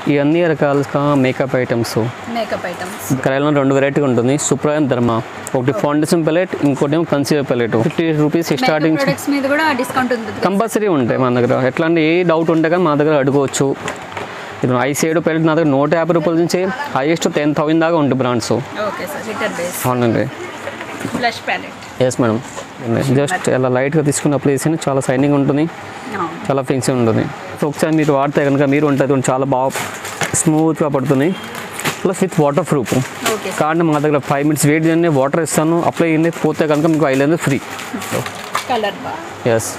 ఇవన్నీ రకాల makeup items makeup items కరైలో రెండు వెరైటీ ఉంటుంది సూపర్ అండ్ ధర్మ ఒకటి ఫౌండేషన్ పెలెట్ ఇంకోటి ఏమో concealer palette fifty rupees starting products మీద కూడా డిస్కౌంట్ ఉంటుంది కంపల్సరీ ఉంటాయి మన దగ్గర ఎట్లా అంటే ఏ డౌట్ ఉంటే కానీ మా దగ్గర అడగవచ్చు ఇప్పుడు ఐ సైడ్ పెలెట్ నా దగ్గర నూట యాభై రూపాయల నుంచి హైయెస్ట్ టెన్ థౌసండ్ దాకా ఉంటుంది బ్రాండ్స్ ఓకే సార్ లిటర్ బేస్ అవునండి flush palette yes madam just ఇలా లైట్గా తీసుకున్న ప్లేస్ చాలా సైనింగ్ ఉంటుంది చాలా ఫినిషింగ్ ఉంటుంది సో ఒకసారి మీరు వాడితే కనుక మీరు ఉంటుంది చాలా బాగా స్మూత్గా పడుతుంది plus with waterproof okay కానీ మా దగ్గర ఫైవ్ మినిట్స్ వెయిట్ చేయండి వాటర్ ఇస్తాను అప్లై చేయండి పోతే కనుక మీకు ఐలైనర్ ఫ్రీ కలర్ బా ఎస్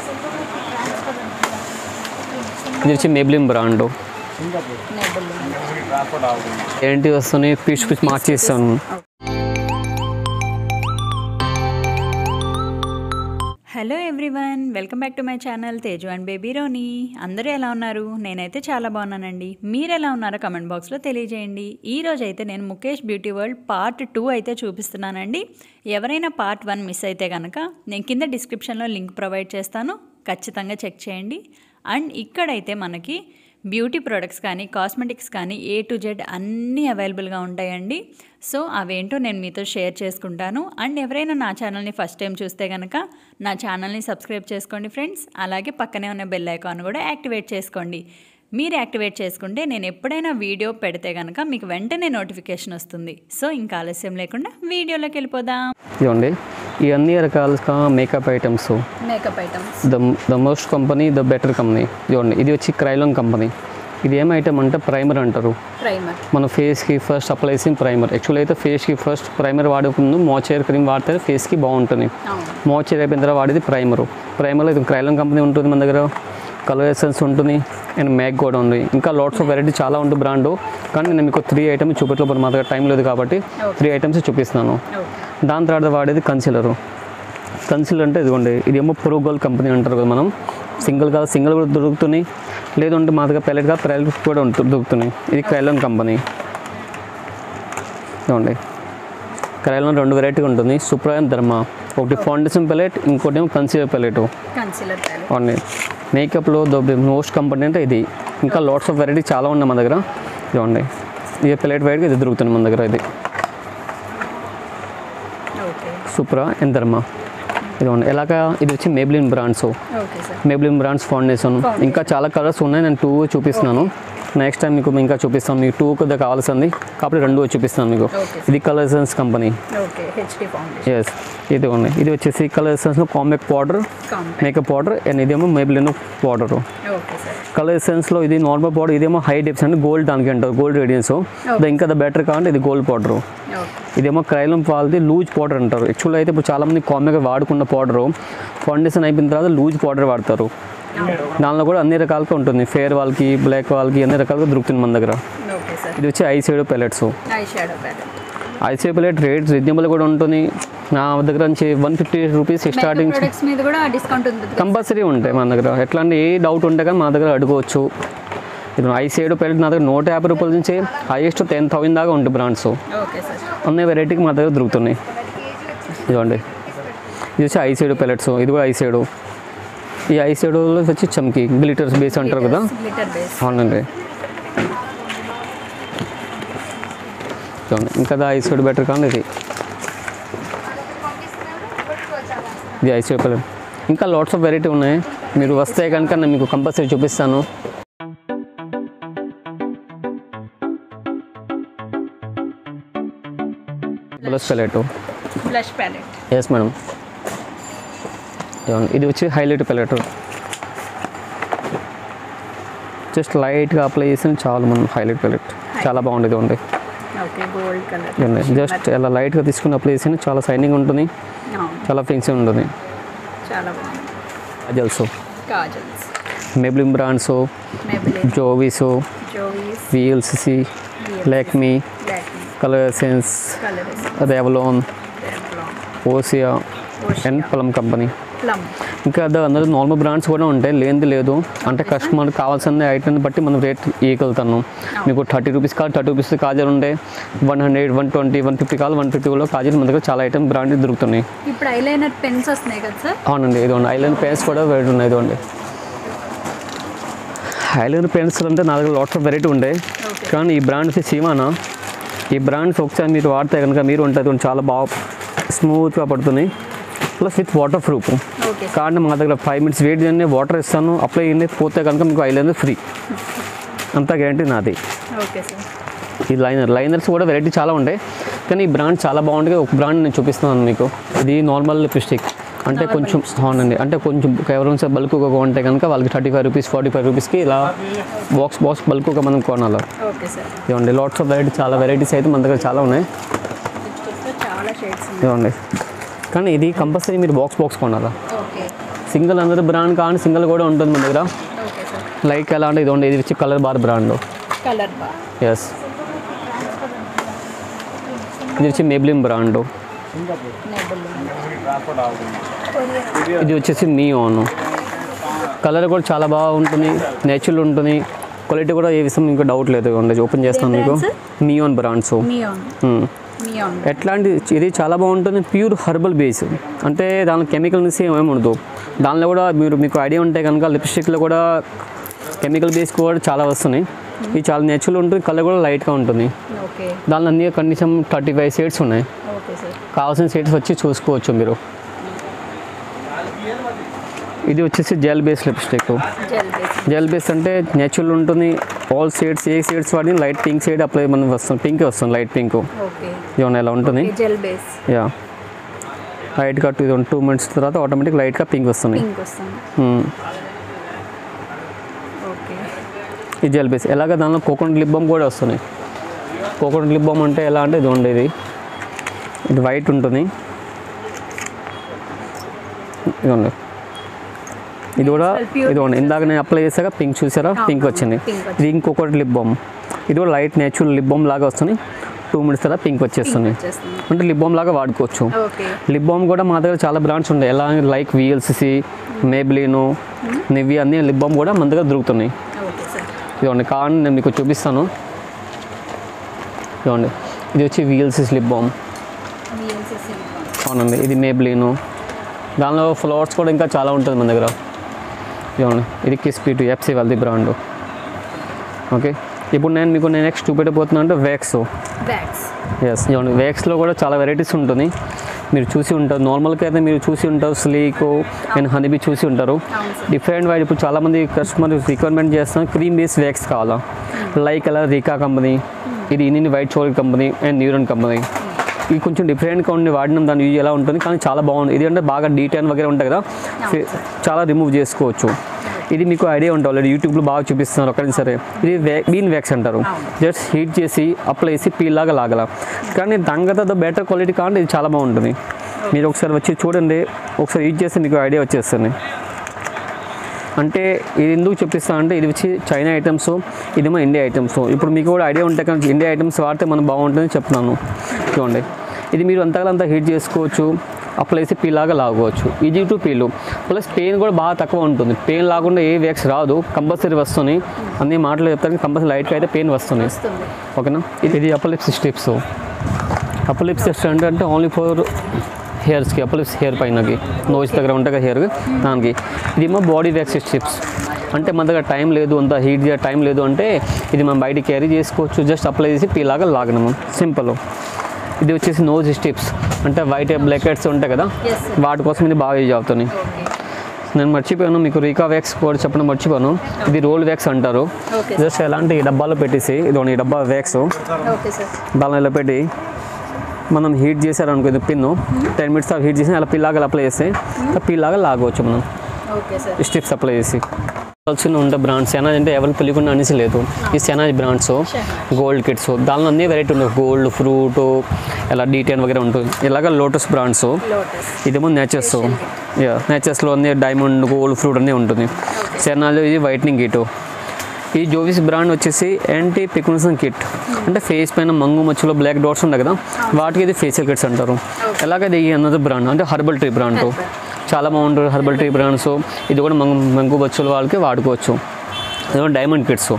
ఇది వచ్చి మేబ్లిన్ బ్రాండ్ ఏంటి వస్తున్నాయి పీచ్ పీచ్ మార్చి ఇస్తాను hello everyone welcome back to my channel Teju and baby Roni అందరూ ఎలా ఉన్నారు నేనైతే చాలా బాగున్నానండి మీరు ఎలా ఉన్నారో కమెంట్ బాక్స్లో తెలియజేయండి ఈ రోజు అయితే నేను Mukesh beauty world part two అయితే చూపిస్తున్నానండి ఎవరైనా పార్ట్ వన్ మిస్ అయితే కనుక నేను కింద డిస్క్రిప్షన్లో లింక్ ప్రొవైడ్ చేస్తాను ఖచ్చితంగా చెక్ చేయండి అండ్ ఇక్కడైతే మనకి బ్యూటీ ప్రొడక్ట్స్ కానీ కాస్మెటిక్స్ కానీ ఏ టు జెడ్ అన్నీ అవైలబుల్గా ఉంటాయండి సో అవేంటో నేను మీతో షేర్ చేసుకుంటాను అండ్ ఎవరైనా నా ఛానల్ని ఫస్ట్ టైం చూస్తే కనుక నా ఛానల్ని సబ్స్క్రైబ్ చేసుకోండి ఫ్రెండ్స్ అలాగే పక్కనే ఉన్న బెల్ ఐకాన్ కూడా యాక్టివేట్ చేసుకోండి మీరు యాక్టివేట్ చేసుకుంటే నేను ఎప్పుడైనా వీడియో పెడితే కనుక మీకు వెంటనే నోటిఫికేషన్ వస్తుంది సో ఇంకా ఆలస్యం లేకుండా వీడియోలోకి వెళ్ళిపోదాం ఇవ్వండి ఇవన్నీ రకాల makeup items makeup items the the most company the better company చూడండి ఇది వచ్చి క్రైలాన్ కంపెనీ ఇది ఏం ఐటమ్ అంటే ప్రైమర్ అంటారు ప్రైమర్ మన ఫేస్కి ఫస్ట్ అప్లై చేసిన ప్రైమర్ యాక్చువల్ అయితే ఫేస్కి ఫస్ట్ ప్రైమర్ వాడే ముందు మాయిశ్చర్ క్రీమ్ వాడితే ఫేస్కి బాగుంటుంది అవును మాయిశ్చర్ అయిపోయిన తర్వాత వాడేది ప్రైమరు ప్రైమర్లో ఇది క్రైలాన్ కంపెనీ ఉంటుంది మన దగ్గర కలర్ ఎసెన్స్ ఉంటుంది అండ్ మ్యాక్ కూడా ఉంది ఇంకా లాట్స్ ఆఫ్ వెరైటీ చాలా ఉంటుంది బ్రాండ్ కానీ నేను మీకు త్రీ ఐటమ్స్ చూపెట్టలేదు మా దగ్గర టైం లేదు కాబట్టి త్రీ ఐటమ్స్ చూపిస్తున్నాను ఓకే దాని తర్వాత వాడేది కన్సిలరు కన్సిలర్ అంటే ఇదిగోండి ఇదేమో ప్రోగోల్ కంపెనీ అంటారు కదా మనం సింగిల్ కాదు సింగిల్ కూడా దొరుకుతున్నాయి లేదంటే మా దగ్గర పెల్లెట్ కాదు పెల్లెట్ కూడా ఉంటుంది దొరుకుతున్నాయి ఇది క్రైలాన్ కంపెనీ ఇదిగోండి క్రైలాన్ రెండు వెరైటీ ఉంటుంది సూపర్ అండ్ ధర్మ ఒకటి ఫౌండేషన్ పెలెట్ ఇంకోటి ఏమో కన్సిలర్ పెలెట్ కన్సిలర్ ప్యాలెట్ అవునండి మేకప్లో ద మోస్ట్ కంపెనీ అంటే ఇది ఇంకా లాట్స్ ఆఫ్ వెరైటీ చాలా ఉన్నాయి మన దగ్గర ఇదిగోండి ఇది పెలెట్ వైట్గా ఇది దొరుకుతుంది మన దగ్గర ఇది ఓకే సూపరా అండ్ ధర్మ ఇదిగోండి ఎలాగా ఇది వచ్చి Maybelline brands okay sir Maybelline brands foundation ఇంకా చాలా కలర్స్ ఉన్నాయి నేను టూ చూపిస్తున్నాను నెక్స్ట్ టైం మీకు ఇంకా చూపిస్తాను మీకు టూ కొద్దిగా కావాల్సింది కాబట్టి రెండు చూపిస్తాను మీకు ఓకే ఇది Coloressence company okay HD foundation yes ఇది ఉన్నాయి ఇది వచ్చేసి Coloressence compact powder compact makeup powder and ఇదేమో మేబ్లిన్ పౌడర్ ఓకే సార్ కలర్ ఎసెన్స్లో ఇది నార్మల్ పౌడర్ ఇదేమో హై డిప్స్ అంటే గోల్డ్ దానికి అంటారు గోల్డ్ రేడియన్స్ ఇంకా ద బెటర్ కావాలంటే ఇది గోల్డ్ పౌడర్ ఓకే ఇదేమో క్రైలం వాళ్ళది లూజ్ పౌడర్ అంటారు యాక్చువల్ అయితే ఇప్పుడు చాలామంది కామన్గా వాడుకున్న పౌడరు ఫౌండేషన్ అయిపోయిన తర్వాత లూజ్ పౌడర్ వాడతారు దానిలో కూడా అన్ని రకాలుగా ఉంటుంది ఫేర్ వాళ్ళకి బ్లాక్ వాళ్ళకి అన్ని రకాలుగా దొరుకుతుంది మన దగ్గర ఓకే సార్ ఇది వచ్చి eye side palettes eyeshadow palette eye side palette rate reasonable కూడా ఉంటుంది నా దగ్గర నుంచి one fifty rupees starting products మీద కూడా డిస్కౌంట్ ఉంటుంది కంపల్సరీ ఉంటాయి మన దగ్గర ఎట్లా అంటే ఏ డౌట్ ఉంటే కానీ మా దగ్గర అడగవచ్చు ఇప్పుడు ఐ సైడ్ పెలెట్ నా దగ్గర నూట యాభై రూపాయల నుంచి హైయెస్ట్ టెన్ థౌసండ్ దాకా ఉంటుంది బ్రాండ్స్ ఓకే సార్ అన్ని వెరైటీకి మా దగ్గర దొరుకుతున్నాయి ఇదిగోండి ఇది వచ్చి ఐ సైడ్ పెలెట్స్ ఇది కూడా ఐ సైడ్ ఈ ఐ సైడ్లో వచ్చి చమ్కి గ్లిటర్స్ బేస్ అంటారు కదా గ్లిటర్ బేస్ అవునండి చూడండి ఇంకా ఐ సైడ్ బెటర్ కానీ ఇది ఇది ఐ సైడ్ పెలెట్ ఇంకా లాట్స్ ఆఫ్ వెరైటీ ఉన్నాయి మీరు వస్తే కనుక నేను మీకు కంపల్సరీ చూపిస్తాను blush palette flush palette yes madam ఇదిగోండి. ఇది వచ్చి హైలైట్ పెలెట్ జస్ట్ లైట్గా అప్లై చేసిన చాలు మనం హైలైట్ పెలెట్ చాలా బాగుండేది ఉంది ఓకే గోల్డ్ కలర్ జస్ట్ ఇలా లైట్గా తీసుకుని అప్లై చేసిన చాలా సైనింగ్ ఉంటుంది చాలా ఫినిషింగ్ ఉంటుంది చాలా బాగుంది అజల్స్ kajals Maybelline brands Maybelline Jovees Jovees VLCC Lakme Lakme Coloressence colours Revlon ఓసియా అండ్ ప్లమ్ కంపెనీ ప్లమ్ ఇంకా అదే అందరూ నార్మల్ బ్రాండ్స్ కూడా ఉంటాయి లేనిది లేదు అంటే కస్టమర్ కావాల్సిన ఐటమ్ బట్టి మనం రేట్ ఇవ్వగలుగుతాను మీకు థర్టీ రూపీస్ కాదు థర్టీ రూపీస్ కాజల్ ఉంటే one hundred one twenty one fifty కాదు వన్ ఫిఫ్టీలో కాజల్ మన దగ్గర చాలా ఐటమ్ బ్రాండ్ దొరుకుతున్నాయి ఇప్పుడు ఐలైనర్ పెన్స్ వస్తున్నాయి కదా సార్ అవునండి ఇదిగోండి ఐలైన్ పెన్స్ కూడా వెరైటీ ఉన్నాయి ఇదిగోండి ఐలైన్ పెన్స్ అంటే నా దగ్గర లాట్స్ ఆఫ్ వెరైటీ ఉండే ఓకే కానీ ఈ బ్రాండ్ వచ్చి సీమానా ఈ బ్రాండ్స్ ఒకసారి మీరు వాడితే కనుక మీరు ఉంటుంది చాలా బాగా స్మూత్గా పడుతున్నాయి plus with waterproof okay కానీ మా దగ్గర ఫైవ్ మినిట్స్ వెయిట్ చేయండి వాటర్ ఇస్తాను అప్లై చేయండి పోతే కనుక మీకు ఐలైనర్ ఫ్రీ అంతా గ్యారంటీ నాది ఓకే సార్ ఈ లైనర్ లైనర్స్ కూడా వెరైటీ చాలా ఉంటాయి కానీ ఈ బ్రాండ్ చాలా బాగుంటుంది ఒక బ్రాండ్ నేను చూపిస్తున్నాను మీకు ఇది నార్మల్ లిప్స్టిక్ అంటే కొంచెం అవునండి అంటే కొంచెం ఎవరైనా బల్క్గా ఉంటే కనుక వాళ్ళకి thirty five rupees forty five రూపీస్కి ఇలా బాక్స్ బాక్స్ బల్క్గా మనం కొనాలి ఓకే సార్ ఇవ్వండి లాట్స్ ఆఫ్ వెరైటీ చాలా వెరైటీస్ అయితే మన దగ్గర చాలా ఉన్నాయి లిప్స్టిక్స్లో చాలా షేడ్స్ ఉన్నాయి ఇవ్వండి కానీ ఇది కంపల్సరీ మీరు బాక్స్ బాక్స్ కొనాలా ఓకే సింగిల్ అందరూ బ్రాండ్ కానీ సింగిల్ కూడా ఉంటుంది మన దగ్గర ఓకే సార్ లైక్ ఎలా అంటే ఇది ఉంది ఇది వచ్చి కలర్ బార్ బ్రాండ్ కలర్ బా ఎస్ ఇది వచ్చి మేబ్లిన్ బ్రాండ్ ఇది వచ్చేసి మియోన్ కలర్ కూడా చాలా బాగా ఉంటుంది నేచురల్ ఉంటుంది క్వాలిటీ కూడా ఏ విషయం ఇంకా డౌట్ లేదు ఉండదు ఓపెన్ చేస్తాను మీకు మియోన్ బ్రాండ్స్ మియాన్ మియాన్ ఎట్లాంటి ఇది చాలా బాగుంటుంది ప్యూర్ హర్బల్ బేస్ అంటే దానిలో కెమికల్ మిస్ ఏమేమి ఉండదు దానిలో కూడా మీరు మీకు ఐడియా ఉంటే కనుక లిప్స్టిక్లో కూడా కెమికల్ బేస్ కూడా చాలా వస్తున్నాయి ఇది చాలా నేచురల్ ఉంటుంది కలర్ కూడా లైట్గా ఉంటుంది ఓకే దానిలో అన్ని కనీసం థర్టీ ఫైవ్ షేడ్స్ ఉన్నాయి ఓకే సార్ కావాల్సిన షేడ్స్ వచ్చి చూసుకోవచ్చు మీరు ఇది వచ్చేసి gel base lipstick gel base gel base అంటే నేచురల్ ఉంటుంది ఆల్ షేడ్స్ ఏ షేడ్స్ వాడి లైట్ పింక్ షేడ్ అప్లై మనం వస్తుంది పింక్ వస్తుంది లైట్ పింక్ ఓకే ఇవన్నీ ఎలా ఉంటుంది జెల్ బేస్ యా లైట్గా టూ టూ మినిట్స్ తర్వాత ఆటోమేటిక్ లైట్గా పింక్ వస్తున్నాయి పింక్ వస్తుంది మ్మ్. ఓకే ఈ జెల్ బేస్ ఎలాగ దానిలో కోకోనట్ లిప్ బామ్ కూడా వస్తున్నాయి కోకోనట్ లిప్ బామ్ అంటే ఎలా అంటే ఇది ఉండేది ఇది వైట్ ఉంటుంది ఇదిగోండి ఇది కూడా ఇది ఉంది ఇందాక నేను అప్లై చేశాక పింక్ చూసారా పింక్ వచ్చింది pink వచ్చింది. ఇది ఇంకొకటి లిప్ బామ్ ఇది కూడా లైట్ నేచురల్ లిప్ బామ్ లాగా వస్తుంది టూ మినిట్స్ తర్వాత పింక్ వచ్చేస్తుంది వచ్చేస్తుంది అంటే లిప్ బామ్ లాగా వాడుకోవచ్చు ఓకే లిప్ బామ్ కూడా మా దగ్గర చాలా బ్రాండ్స్ ఉంటాయి ఎలా లైక్ విఎల్సిసి మేబ్లీను నివి అన్ని లిప్ బామ్ కూడా మన దగ్గర దొరుకుతున్నాయి ఓకే సార్ ఇదిగోండి కావాలని నేను మీకు చూపిస్తాను ఇదిగోండి ఇది వచ్చి విఎల్సిస్ లిప్ బామ్ విఎల్సిసి అవునండి ఇది మేబ్లీను దానిలో ఫ్లవర్స్ కూడా ఇంకా చాలా ఉంటుంది మన దగ్గర ఇదిగోండి ఇది కిస్పీ టు ఎఫ్సీ వాళ్ళది బ్రాండ్ ఓకే ఇప్పుడు నేను మీకు నేను నెక్స్ట్ చూపెట్టబోతున్నా అంటే వ్యాక్స్ బ్యాగ్స్ ఎస్ ఇవ్వండి వ్యాక్స్లో కూడా చాలా వెరైటీస్ ఉంటుంది మీరు చూసి ఉంటారు నార్మల్గా అయితే మీరు చూసి ఉంటారు స్లీక్ అండ్ హనీబీ చూసి ఉంటారు అవును సార్ డిఫరెంట్ వైడ్ ఇప్పుడు చాలామంది కస్టమర్ రిక్వైర్మెంట్ చేస్తున్నారు క్రీమ్ బేస్ వ్యాక్స్ కావాలా లైక్ అలా రీకా కంపెనీ ఇది ఇన్ని వైట్ చోల్ కంపెనీ అండ్ న్యూరన్ కంపెనీ ఇది కొంచెం డిఫరెంట్గా ఉండి వాడినాం దాని యూజ్ ఎలా ఉంటుంది కానీ చాలా బాగుంది ఇది అంటే బాగా డీటెయిల్ వగేరే ఉంటాయి కదా ఫే- చాలా రిమూవ్ చేసుకోవచ్చు ఇది మీకు ఐడియా ఉంటుంది ఆల్రెడీ యూట్యూబ్లో బాగా చూపిస్తున్నారు అక్కడ సరే ఇది వే బీన్ వ్యాక్స్ అంటారు జస్ట్ హీట్ చేసి అప్లై చేసి పీల్ లాగా లాగల కానీ దానికన్నా బెటర్ క్వాలిటీ కాబట్టి ఇది చాలా బాగుంటుంది మీరు ఒకసారి వచ్చి చూడండి ఒకసారి యూజ్ చేస్తే మీకు ఐడియా వచ్చేస్తుంది అంటే ఇది ఎందుకు చూపిస్తా అంటే ఇది వచ్చి చైనా ఐటమ్స్ ఇదేమో ఇండియా ఐటమ్స్ ఇప్పుడు మీకు కూడా ఐడియా ఉంటే కానీ ఇండియా ఐటమ్స్ వాడితే మనం బాగుంటుందని చెప్తున్నాను చూడండి ఇది మీరు అంతగా అంతా హీట్ చేసుకోవచ్చు అప్లై చేసి పీ లాగా లాగవచ్చు easy to peel plus pain కూడా బాగా తక్కువ ఉంటుంది పెయిన్ లాకుండా ఏ వ్యాక్స్ రాదు కంపల్సరీ వస్తుంది అన్ని మాటలు చెప్తాను కంపల్సరీ లైట్గా అయితే పెయిన్ వస్తుంది వస్తుంది ఓకేనా ఇది ఇది upper lips strips upper lips స్టెంట్ అంటే ఓన్లీ ఫర్ హెయిర్స్కి అప్పర్ లిప్స్ హెయిర్ పైనకి నోస్ దగ్గర ఉంటాయి కదా హెయిర్ దానికి ఇదేమో బాడీ వ్యాక్స్ స్టిప్స్ అంటే మన దగ్గర టైం లేదు అంత హీట్ చేయ టైం లేదు అంటే ఇది మనం బయట క్యారీ చేసుకోవచ్చు జస్ట్ అప్లై చేసి పీలాగా లాగనము సింపుల్ ఇది వచ్చేసి నోజ్ స్టిప్స్ అంటే వైట్ బ్లాక్ హెడ్స్ ఉంటాయి కదా Yes, sir. వాటి కోసం ఇది బాగా యూజ్ అవుతుంది ఓకే నేను మర్చిపోయాను మీకు రీకా వ్యాక్స్ కూడా చెప్పడం మర్చిపోయాను ఇది రోల్ వ్యాక్స్ అంటారు ఓకే జస్ట్ ఎలాంటి ఈ డబ్బాలో పెట్టేసి ఇది ఈ డబ్బా వ్యాక్స్ ఓకే సార్ దానిలో ఇలా పెట్టి మనం హీట్ చేశారనుకో ఇది పిన్ను టెన్ మినిట్స్ హీట్ చేసి అలా పిల్లాగా అప్లై చేస్తే ఆ పిల్లాగా లాగవచ్చు మనం ఓకే సార్ స్టిప్స్ అప్లై చేసి కావాల్సిన ఉండే బ్రాండ్స్ సెనాజ్ అంటే ఎవరికి తెలియకుండా అనేసి లేదు ఈ సెనాజ్ బ్రాండ్స్ గోల్డ్ కిట్స్ దానిలో అన్ని వెరైటీ ఉన్నాయి గోల్డ్ ఫ్రూట్ ఇలా డీటెయిన్ వగేరే ఉంటుంది ఇలాగ లోటస్ బ్రాండ్స్ లోటస్ ఇదేమో నేచర్స్ యా నేచర్స్లో అన్ని డైమండ్ గోల్డ్ ఫ్రూట్ అన్నీ ఉంటుంది సెనాలో ఇది వైట్నింగ్ కిట్ ఈ జోవిస్ బ్రాండ్ వచ్చేసి యాంటీ పికున్సన్ కిట్ అంటే ఫేస్ పైన మంగు మచ్చలో బ్లాక్ డాట్స్ ఉంటాయి కదా వాటికి ఇది ఫేషియల్ కిట్స్ అంటారు ఎలాగైతే ఈ అన్నది బ్రాండ్ అంటే హర్బల్ ట్రీ బ్రాండ్ చాలా బాగుంటుంది హర్బల్ ట్రీ బ్రాండ్స్ ఇది కూడా మంగు మంగు బచ్చుల వాళ్ళకి వాడుకోవచ్చు ఇదిగో డైమండ్ కిట్స్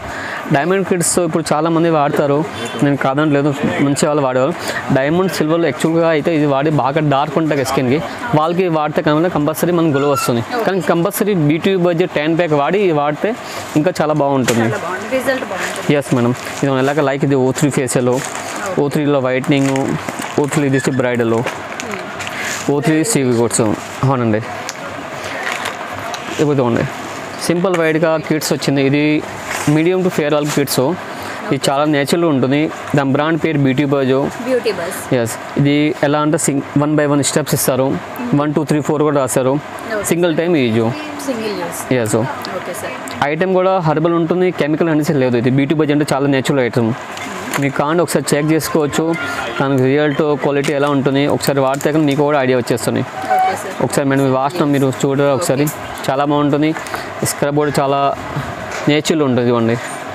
డైమండ్ కిట్స్ ఇప్పుడు చాలా మంది వాడతారు నేను కాదనలేదు మంచి వాళ్ళు వాడేవారు డైమండ్ సిల్వర్లో యాక్చువల్గా అయితే ఇది వాడి బాగా డార్క్ ఉంటుంది స్కిన్కి వాళ్ళకి వాడితే కనుక కంపల్సరీ మనకు గ్లో వస్తుంది కానీ కంపల్సరీ బీటీ బడ్జెట్ టెన్ ప్యాక్ వాడి ఇది వాడితే ఇంకా చాలా బాగుంటుంది చాలా బాగుంది రిజల్ట్ బాగుంటుంది ఎస్ మేడం ఇది ఎలాగ లైక్ ఇది ఓ త్రీ ఫేషియల్ ఓ త్రీలో వైట్నింగ్ ఓ త్రీ ఇది వచ్చి బ్రైడల్ ఓ త్రీ సీవీ కోట్స్ అవునండి ఇప్పుడు చూడండి సింపుల్ వైడ్గా కిట్స్ వచ్చింది ఇది medium to fair all kits ఇది చాలా నేచురల్ ఉంటుంది దాని బ్రాండ్ పేరు బ్యూటీ బజో బ్యూటీ బస్ ఎస్ ఇది ఎలా అంటే సింగ్ వన్ బై వన్ స్టెప్స్ ఇస్తారు వన్ టూ త్రీ ఫోర్ కూడా రాస్తారు single time use single use yes okay sir item కూడా హర్బల్ ఉంటుంది కెమికల్ అనేసి లేదు ఇది బ్యూటీ బజ్ అంటే చాలా నేచురల్ ఐటమ్ మీకు కాండి ఒకసారి చెక్ చేసుకోవచ్చు దానికి రిజల్ట్ క్వాలిటీ ఎలా ఉంటుంది ఒకసారి వాడితే కానీ మీకు కూడా ఐడియా వచ్చేస్తుంది ఓకే సార్ ఒకసారి మేడం ఈ వాసన మీరు చూడరా ఒకసారి చాలా బాగుంటుంది స్క్రబ్ కూడా చాలా నేచురల్ ఉంటుంది ఇవ్వండి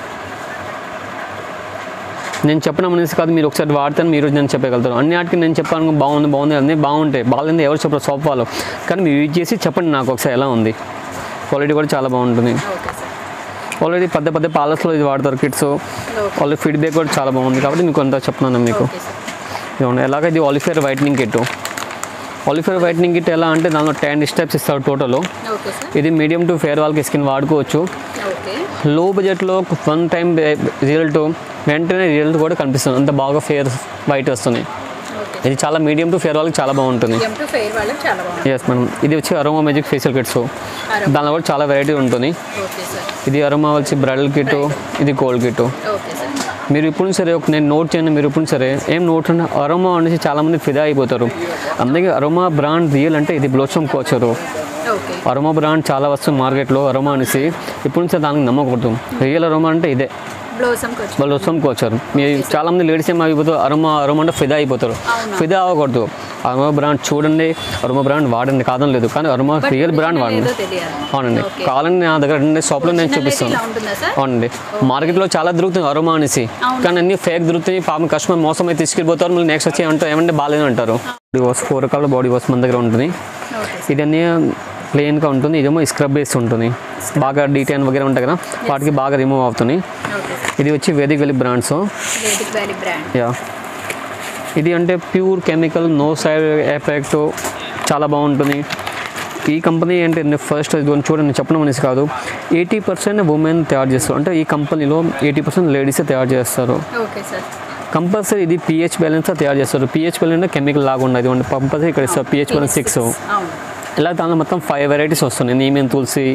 నేను చెప్పడం అనేసి కాదు మీరు ఒకసారి వాడితే మీరు నేను చెప్పగలుగుతారు అన్ని వాటికి నేను చెప్పాను బాగుంది బాగుంది అన్నీ బాగుంటాయి బాగాలేదు ఎవరు చెప్పరు షాప్ వాళ్ళు కానీ మీరు యూజ్ చేసి చెప్పండి నాకు ఒకసారి ఎలా ఉంది క్వాలిటీ కూడా చాలా బాగుంటుంది ఓకే సార్ ఆల్రెడీ పెద్ద పెద్ద పాలస్లో ఇది వాడతారు కిడ్స్ వాళ్ళ ఫీడ్బ్యాక్ కూడా చాలా బాగుంది కాబట్టి మీకు అంతా చెప్తున్నాను మీకు ఓకే సార్ ఇదిగోండి ఎలాగ ఇది ఆలిఫేర్ వైట్నింగ్ కిట్ ఆలిఫేర్ వైట్నింగ్ కిట్ ఎలా అంటే దానిలో టెన్ స్టెప్స్ ఇస్తారు టోటల్ ఓకే సార్ ఇది మీడియం టు ఫేర్ వాళ్ళకి స్కిన్ వాడుకోవచ్చు ఓకే లో బడ్జెట్లో వన్ టైం రిజల్ట్ వెంటనే రిజల్ట్ కూడా కనిపిస్తుంది అంత బాగా ఫేర్ వైట్ వస్తుంది ఓకే ఇది చాలా మీడియం టు ఫేర్ వాళ్ళకి చాలా బాగుంటుంది ఎం టు ఫెయిర్ వాళ్ళకి చాలా బాగుంది ఎస్ మేడం ఇది వచ్చి aroma magic facial kits Aroma. దానిలో కూడా చాలా వెరైటీ ఉంటుంది ఓకే సార్ ఇది అరోమా వచ్చి బ్రైడల్ కిట్ ఇది గోల్డ్ కిట్ ఓకే సార్ మీరు ఇప్పుడు సరే ఒక నేను నోట్ చేయండి మీరు ఇప్పుడు సరే ఏం నోట్ అంటే అరోమా అనేసి చాలామంది ఫిదా అయిపోతారు అందుకే అరోమా బ్రాండ్ రియల్ అంటే ఇది బ్లోచమ్ కోచరు ఓకే అరోమా బ్రాండ్ చాలా వస్తుంది మార్కెట్లో అరోమా అనేసి ఇప్పుడు నుంచి దానికి నమ్మకూడదు రియల్ అరోమా అంటే ఇదే బ్లోసమ్ కొంచెం బ్లోచమ్ కోచరు మీరు చాలామంది లేడీస్ ఏం అయిపోతారు అరోమా అరోమా అంటే ఫిదా అయిపోతారు అవును. ఫిదా అవ్వకూడదు అరోమా బ్రాండ్ చూడండి అరోమా బ్రాండ్ వాడండి కాదని లేదు కానీ అరోమా రియల్ బ్రాండ్ వాడండి ఏదో తెలియాలి అవునండి ఓకే. కావాలని నా దగ్గర రెండు షాప్లో నేను Original అయితే చూపిస్తాను ఇలా ఉంటుందా సార్ అవునండి మార్కెట్లో చాలా దొరుకుతుంది అరోమా అనేసి అవును. కానీ అన్ని ఫేక్ దొరుకుతాయి పాపం కస్టమర్ మోసం అయితే తీసుకెళ్ళిపోతారు మళ్ళీ నెక్స్ట్ వచ్చి ఏమంటారు ఏమంటే బాగాలేదు అంటారు బాడీ వాష్ ఫోర్ రకాల బాడీ వాష్ మన దగ్గర ఉంటుంది ఓకే ఇది అన్ని ప్లెయిన్గా ఉంటుంది ఇదేమో స్క్రబ్ బేస్ ఉంటుంది బాగా డీటెయిన్ వగేరా ఉంటాయి కదా వాటికి బాగా రిమూవ్ అవుతుంది ఓకే ఇది వచ్చి వేదిక్ వెళ్ళి brands Vedic valley brand yeah ఇది అంటే pure chemical no side effect చాలా బాగుంటుంది ఈ కంపెనీ ఏంటంటే ఫస్ట్ చూడండి నేను చెప్పడం అనేసి కాదు ఎయిటీ పర్సెంట్ ఉమెన్ తయారు చేస్తారు అంటే ఈ కంపెనీలో ఎయిటీ పర్సెంట్ లేడీసే తయారు చేస్తారు ఓకే సార్ కంపల్సరీ ఇది పిహెచ్ బ్యాలెన్స్ తయారు చేస్తారు పిహెచ్ బ్యాలెన్స్ కెమికల్ లాగా ఉండదు ఇవ్వండి కంపల్సరీ ఇక్కడ ఇస్తారు పిహెచ్ బ్యాలెన్స్ సిక్స్ అవును ఇలా దానిలో మొత్తం ఫైవ్ వెరైటీస్ వస్తున్నాయి నీమెన్ తులసి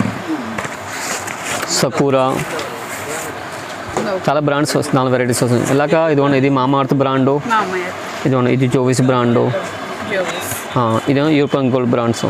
సకూరా ఓకే చాలా బ్రాండ్స్ వస్తున్నాయి నాలుగు వెరైటీస్ వస్తున్నాయి ఇలాగ ఇదిగోండి ఇది మామార్త్ బ్రాండు మా అమ్మాయి ఇదిగోండి ఇది జోవిస్ బ్రాండు జోవిస్ ఆ, ఇదేమో యూరోపియన్ గోల్డ్ బ్రాండ్స్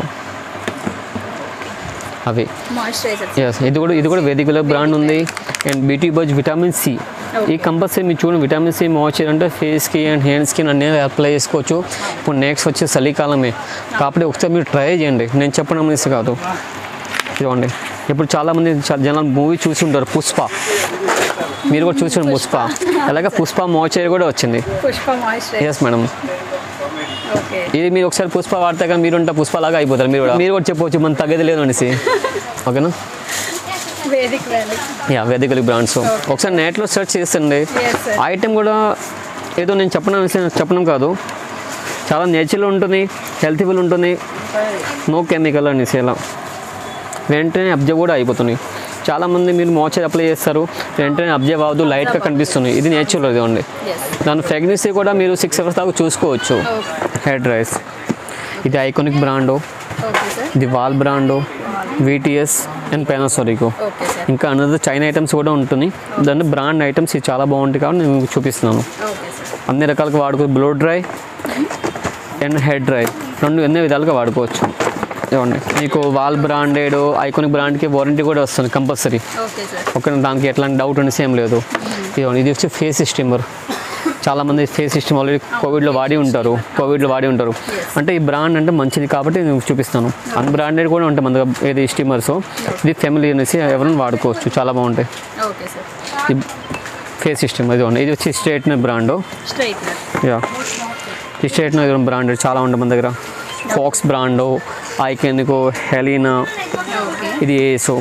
అవి మాయిశ్చరైజర్ ఎస్ ఇది కూడా ఇది కూడా వేదికల బ్రాండ్ ఉంది and beauty buzz vitamin C ఈ కంపల్సరీ మీరు చూడండి విటమిన్ సి మాయిశ్చర్ అంటే ఫేస్కి అండ్ హ్యాండ్స్కి అన్నీ అప్లై చేసుకోవచ్చు ఇప్పుడు నెక్స్ట్ వచ్చే చలికాలమే కాబట్టి ఒకసారి మీరు ట్రై చేయండి నేను చెప్పడం అనేసి కాదు ఇదిగోండి ఇప్పుడు చాలామంది చాలా జనాలు మూవీ చూసి ఉంటారు పుష్ప మీరు కూడా చూసి ఉంటారు పుష్ప అలాగే పుష్ప మాయిశ్చర్ కూడా వచ్చింది Pushpa moisturiser yes madam okay ఇది మీరు ఒకసారి పుష్ప వాడితే కానీ మీరు ఉంటే పుష్పలాగా అయిపోతారు మీరు కూడా మీరు కూడా చెప్పవచ్చు మనం తగ్గేది లేదు అనేసి ఓకేనా వేదిక్ వ్యాలీ యా వేదికలి బ్రాండ్స్ ఒకసారి నెట్లో సెర్చ్ చేసండి Yes, sir. ఐటెం కూడా ఏదో నేను చెప్పడం అనేసి- చెప్పడం కాదు చాలా నేచురల్ ఉంటుంది హెల్తీఫుల్ ఉంటుంది నో కెమికల్ అనేసి ఇలా వెంటనే అబ్జర్వ్ కూడా అయిపోతుంది చాలామంది మీరు మోచర్ అప్లై చేస్తారు వెంటనే అబ్జర్వ్ అవ్వదు లైట్గా కనిపిస్తుంది ఇది నేచురల్ ఇదిగోండి ఎస్ దాని ప్రెగ్నెన్సీ కూడా మీరు సిక్స్ అవర్స్ దాకా చూసుకోవచ్చు ఓకే హెడ్ రైస్ ఇది ఐకానిక్ బ్రాండు ఓకే సార్ ఇది వాల్ బ్రాండు విటిఎస్ అండ్ పెనాసోరికో ఓకే సార్ ఇంకా అనదర్ చైనా ఐటమ్స్ కూడా ఉంటుంది దాన్ని బ్రాండ్ ఐటమ్స్ ఇవి చాలా బాగుంటాయి కాబట్టి నేను మీకు చూపిస్తున్నాను ఓకే సార్ అన్ని రకాలుగా వాడుకో blow dry and head dry రెండు ఎన్నో విధాలుగా వాడుకోవచ్చు ఇవ్వండి మీకు వాల్ బ్రాండెడ్ ఐకానిక్ బ్రాండ్కి వారంటీ కూడా వస్తుంది కంపల్సరీ ఓకే సార్ ఒక దానికి ఎట్లాంటి డౌట్ అనేసి ఏం లేదు ఇదిగోండి ఇది వచ్చి ఫేస్ స్టీమర్ చాలామంది ఫేస్ సిస్టమ్ ఆల్రెడీ కోవిడ్లో వాడి ఉంటారు కోవిడ్లో వాడి ఉంటారు అంటే ఈ బ్రాండ్ అంటే మంచిది కాబట్టి నేను చూపిస్తాను అన్బ్రాండెడ్ కూడా ఉంటాయి మన దగ్గర ఏది స్టీమర్స్ ఇది ఫ్యామిలీ అనేసి ఎవరైనా వాడుకోవచ్చు చాలా బాగుంటాయి ఓకే సార్ ఈ ఫేస్ సిస్టమ్ ఇది ఉంది ఇది వచ్చి స్ట్రైట్నర్ బ్రాండ్ స్ట్రైట్నర్ యా ఈ స్ట్రైట్నర్ బ్రాండ్ చాలా ఉంటుంది మన దగ్గర ఫాక్స్ బ్రాండ్ ఐకెనికో హెలీనా ఓకే ఇది ఏసో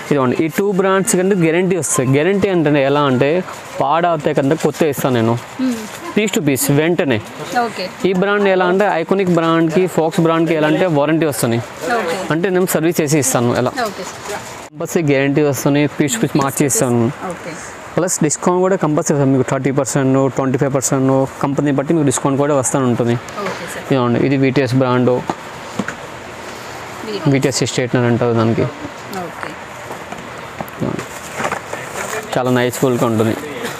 ఇదిగోండి ఈ టూ బ్రాండ్స్ కంటే గ్యారంటీ వస్తాయి గ్యారంటీ అంటే ఎలా అంటే పాడవుతాయి కదా కొత్త ఇస్తాను నేను పీస్ టు పీస్ వెంటనే ఓకే ఈ బ్రాండ్ ఎలా అంటే ఐకానిక్ బ్రాండ్కి ఫోక్స్ బ్రాండ్కి ఎలా అంటే వారంటీ వస్తుంది ఓకే అంటే నేను సర్వీస్ చేసి ఇస్తాను ఎలా ఓకే కంపల్సరీ గ్యారంటీ వస్తుంది పీస్ టు పీస్ మార్చి ఇస్తాను ఓకే ప్లస్ డిస్కౌంట్ కూడా కంపల్సరీ వస్తుంది మీకు thirty percent twenty five percent company బట్టి మీకు డిస్కౌంట్ కూడా వస్తూ ఉంటుంది ఓకే సార్ ఇదిగోండి ఇది విటిఎస్ బ్రాండ్ విటిఎస్ స్టేట్నర్ అంటారు దానికి ఓకే చాలా నైస్ ఫుల్గా ఉంటుంది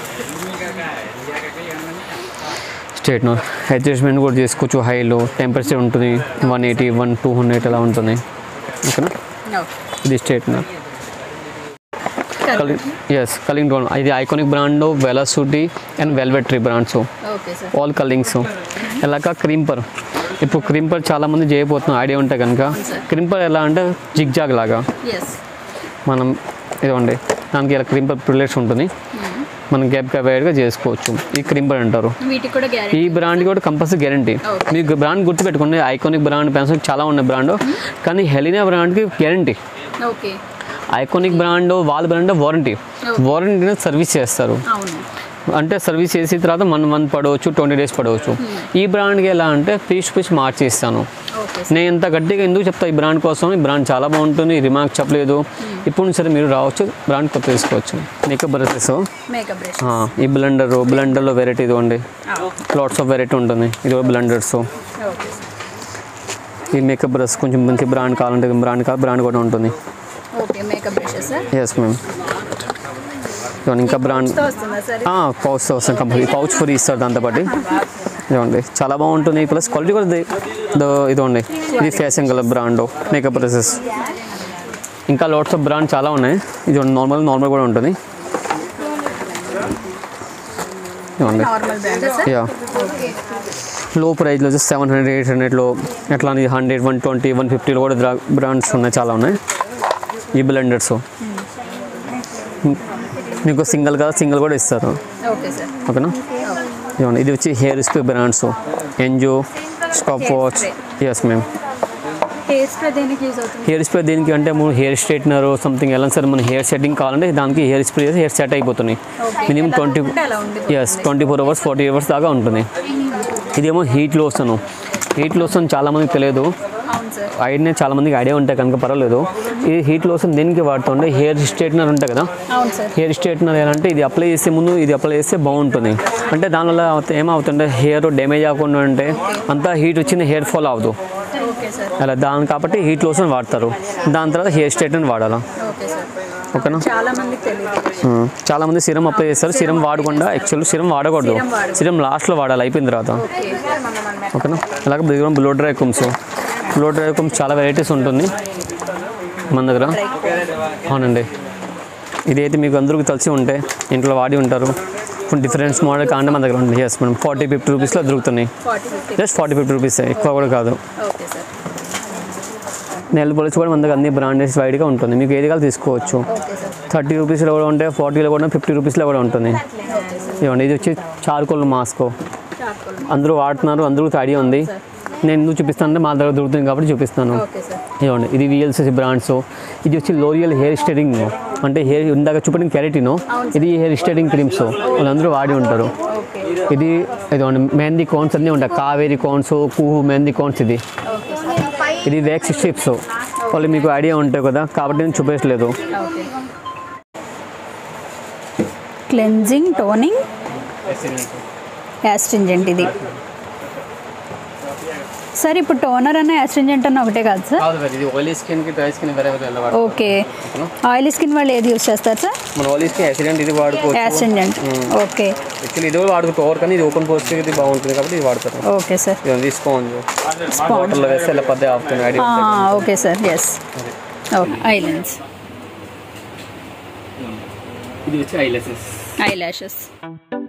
స్టేట్నర్ అడ్జస్ట్మెంట్ కూడా చేసుకోవచ్చు హైలో టెంపరేచర్ ఉంటుంది one eighty one two hundred అలా ఉంటుంది ఓకేనా ఓకే ఇది స్టేట్నర్ కలింగ్ ఎస్ కలింగ్ డ్రోన్ ఇది ఐకానిక్ బ్రాండ్ వెలసిటీ అండ్ వెల్వెట్రీ brands okay sir all curlings ఎలాగ క్రీంపర్ ఇప్పుడు క్రీంపర్ చాలామంది చేయబోతున్నారు ఐడియా ఉంటే కనుక క్రీంపర్ ఎలా అంటే జిగ్ జాగ్ లాగా ఎస్ మనం ఇదిగోండి దానికి ఇలా క్రీంపర్ ప్రిలేట్స్ ఉంటుంది మనం గ్యాప్ గ్యాప్గా చేసుకోవచ్చు ఈ క్రీంపర్ అంటారు వీటికి కూడా ఈ గ్యారెంటీ బ్రాండ్ కూడా కంపల్సరీ గ్యారంటీ Okay. మీకు బ్రాండ్ గుర్తుపెట్టుకోండి ఐకానిక్ బ్రాండ్ పెన్సిల్ చాలా ఉన్నాయి బ్రాండ్ కానీ హెలినా బ్రాండ్కి గ్యారంటీ ఓకే ఐకానిక్ బ్రాండ్ వాళ్ళ బ్రాండ్ వారంటీ వారంటీ సర్వీస్ చేస్తారు అవును అంటే సర్వీస్ చేసిన తర్వాత వన్ మంత్ పడవచ్చు ట్వంటీ డేస్ పడవచ్చు ఈ బ్రాండ్కి ఎలా అంటే పీస్ పీస్ మార్చి ఇస్తాను ఓకే నేను ఇంత గట్టిగా ఎందుకు చెప్తా ఈ బ్రాండ్ కోసం ఈ బ్రాండ్ చాలా బాగుంటుంది రిమార్క్ చెప్పలేదు ఇప్పుడు సరే మీరు రావచ్చు బ్రాండ్ కొత్త తీసుకోవచ్చు మేకప్ బ్రషెస్ మేకప్ బ్రష్ ఈ బ్లెండర్ బ్లెండర్లో వెరైటీ ఇదిగోండి లాట్స్ ఆఫ్ వెరైటీ ఉంటుంది ఇది బ్లెండర్స్ ఓకే సార్ ఈ మేకప్ బ్రష్ కొంచెం మంచి బ్రాండ్ కావాలంటే బ్రాండ్ కావాలి బ్రాండ్ కూడా ఉంటుంది okay makeup brushes yes ma'am ఇదిగోండి ఇంకా బ్రాండ్ తో వస్తుందా సార్ పౌచ్ వస్తుంది కంపల్సరీ పౌచ్ ఫ్రీ ఇస్తారు దాంతోపాటు ఇదిగోండి చాలా బాగుంటుంది ప్లస్ క్వాలిటీ కూడా ఇది- ఇదో- ఇదిగోండి ఇది fashion colour brand makeup brushes ఇంకా లోట్స్ ఆఫ్ బ్రాండ్ చాలా ఉన్నాయి ఇది నార్మల్ నార్మల్ కూడా ఉంటుంది ఇదిగోండి normal brand sir yeah okay low ప్రైస్లో వచ్చి సెవెన్ హండ్రెడ్ ఎయిట్ హండ్రెడ్లో ఎట్లా హండ్రెడ్ వన్ ట్వంటీ వన్ ఫిఫ్టీలో కూడా బ్రా- బ్రాండ్స్ ఉన్నాయి చాలా ఉన్నాయి ఈ బ్లెండర్స్ మీకు సింగిల్ కదా సింగిల్ కూడా ఇస్తారు ఓకే సార్ ఓకేనా ఇదిగోండి ఇది వచ్చి హెయిర్ స్ప్రే బ్రాండ్స్ ఎన్జో stop watch yes ma'am hair spray దేనికి యూజ్ అవుతుంది హెయిర్ స్ప్రే దేనికి అంటే మనం హెయిర్ స్ట్రైట్నర్ సంథింగ్ ఎలా సరే మన హెయిర్ సెట్టింగ్ కావాలంటే దానికి హెయిర్ స్ప్రే చేసి హెయిర్ సెట్ అయిపోతున్నాయి మినిమం ట్వంటీ ఉంటే అలా ఉండిపోతుంది. Yes twenty four hours forty hours దాకా ఉంటుంది ఇదేమో హీట్ లోషన్ హీట్ లోషన్ చాలామందికి తెలియదు అవును సార్ ఐడియా చాలామందికి ఐడియా ఉంటే కనుక పర్వాలేదు ఈ హీట్ లోషన్ దేనికి వాడుతుంటే హెయిర్ స్ట్రైట్నర్ ఉంటాయి కదా అవును సార్ హెయిర్ స్ట్రైట్నర్ ఎలా అంటే ఇది అప్లై చేసే ముందు ఇది అప్లై చేస్తే బాగుంటుంది అంటే దానివల్ల అవుత- ఏమవుతుంటే హెయిర్ డ్యామేజ్ అవ్వకుండా ఉంటే అంతా హీట్ వచ్చింది హెయిర్ ఫాల్ అవ్వదు ఓకే సార్ అలా దాని కాబట్టి హీట్ లోషన్ వాడతారు దాని తర్వాత హెయిర్ స్ట్రైట్నర్ వాడాలా ఓకే సార్ ఓకేనా చాలా మందికి తెలియదు ఉమ్. చాలా మంది సిరం అప్లై చేస్తారు సిరం వాడకుండా యాక్చువల్ సిరం వాడకూడదు సిరం వాడకూడదు. సిరం లాస్ట్లో వాడాలి అయిపోయిన తర్వాత ఓకే ఓకేనా అలాగే దగ్గర బ్లో డ్రై కుమ్స్ బ్లో డ్రై కుమ్స్ చాలా వెరైటీస్ ఉంటుంది మన దగ్గర అవునండి ఇదైతే మీకు అందరికీ తెలిసి ఉంటే ఇంట్లో వాడి ఉంటారు కొన్ని డిఫరెన్స్ మోడల్ కాంటే మన దగ్గర ఉంది ఎస్ మేడం ఫార్టీ ఫిఫ్టీ రూపీస్లో దొరుకుతున్నాయి forty fifty just forty fifty rupees ఎక్కువ కూడా కాదు ఓకే సార్ నెల పాలిష్ కూడా మన దగ్గర అన్ని బ్రాండెస్ వైడ్గా ఉంటుంది మీకు ఏది కావాలి తీసుకోవచ్చు ఓకే సార్ థర్టీ రూపీస్లో కూడా ఉంటాయి ఫార్టీలో కూడా ఫిఫ్టీ రూపీస్లో కూడా ఉంటుంది ఓకే సార్ ఇవ్వండి ఇది వచ్చి చార్కోల్ మాస్క్ చార్కోల్ అందరూ వాడుతున్నారు అందరికీ ఐడియా ఉంది నేను ఎందుకు చూపిస్తాను అంటే మా దగ్గర దొరుకుతుంది కాబట్టి చూపిస్తాను ఓకే సార్ ఇవ్వండి ఇది విఎల్సిసి బ్రాండ్స్ ఇది వచ్చి లోరియల్ హెయిర్ స్టైలింగ్ అంటే హెయిర్ ఇందాక చూపడిన కెరటినో ఇది హెయిర్ స్టైలింగ్ క్రీమ్స్ వాళ్ళందరూ వాడి ఉంటారు ఓకే ఇది ఇదిగోండి మెహందీ కోన్స్ అన్నీ ఉంటాయి కావేరి కోన్స్ కుహు మెహందీ కోన్స్ ఇది ఓకే సార్ ఇది వ్యాక్స్ స్ట్రిప్స్ వాళ్ళు మీకు ఐడియా ఉంటాయి కదా కాబట్టి నేను చూపించలేదు ఓకే క్లెన్జింగ్ టోనింగ్ యాస్ట్రింజెంట్ ఇది సార్ ఇప్పుడు టోనర్ అన్న యాస్ట్రింజెంట్ అన్న ఒకటే కాదు సార్ కాదు ఇది ఆయిలీ స్కిన్కి డ్రై స్కిన్ వేరే వేరే వాడు ఓకే ఆయిల్ స్కిన్ వాళ్ళు ఏది యూస్ చేస్తారు సార్ మన ఆయిలీ స్కిన్ యాక్సిడెంట్ ఇది వాడుకోవచ్చు యాస్ట్రింజెంట్ ఓకే యాక్చువల్లీ ఇది కూడా వాడుకో పవర్ కానీ ఇది ఓపెన్ పోస్ట్ ఇది బాగుంటుంది కాబట్టి ఇది వాడతారు ఓకే సార్ ఇది స్పాంజ్ స్పాంజ్ వాటర్లో వేస్తే ఇలా పద్దే ఆపుతుంది idea okay sir yes okay ఐలెన్స్ ఇది వచ్చి ఐలెసెస్ ఐ ల్యాషెస్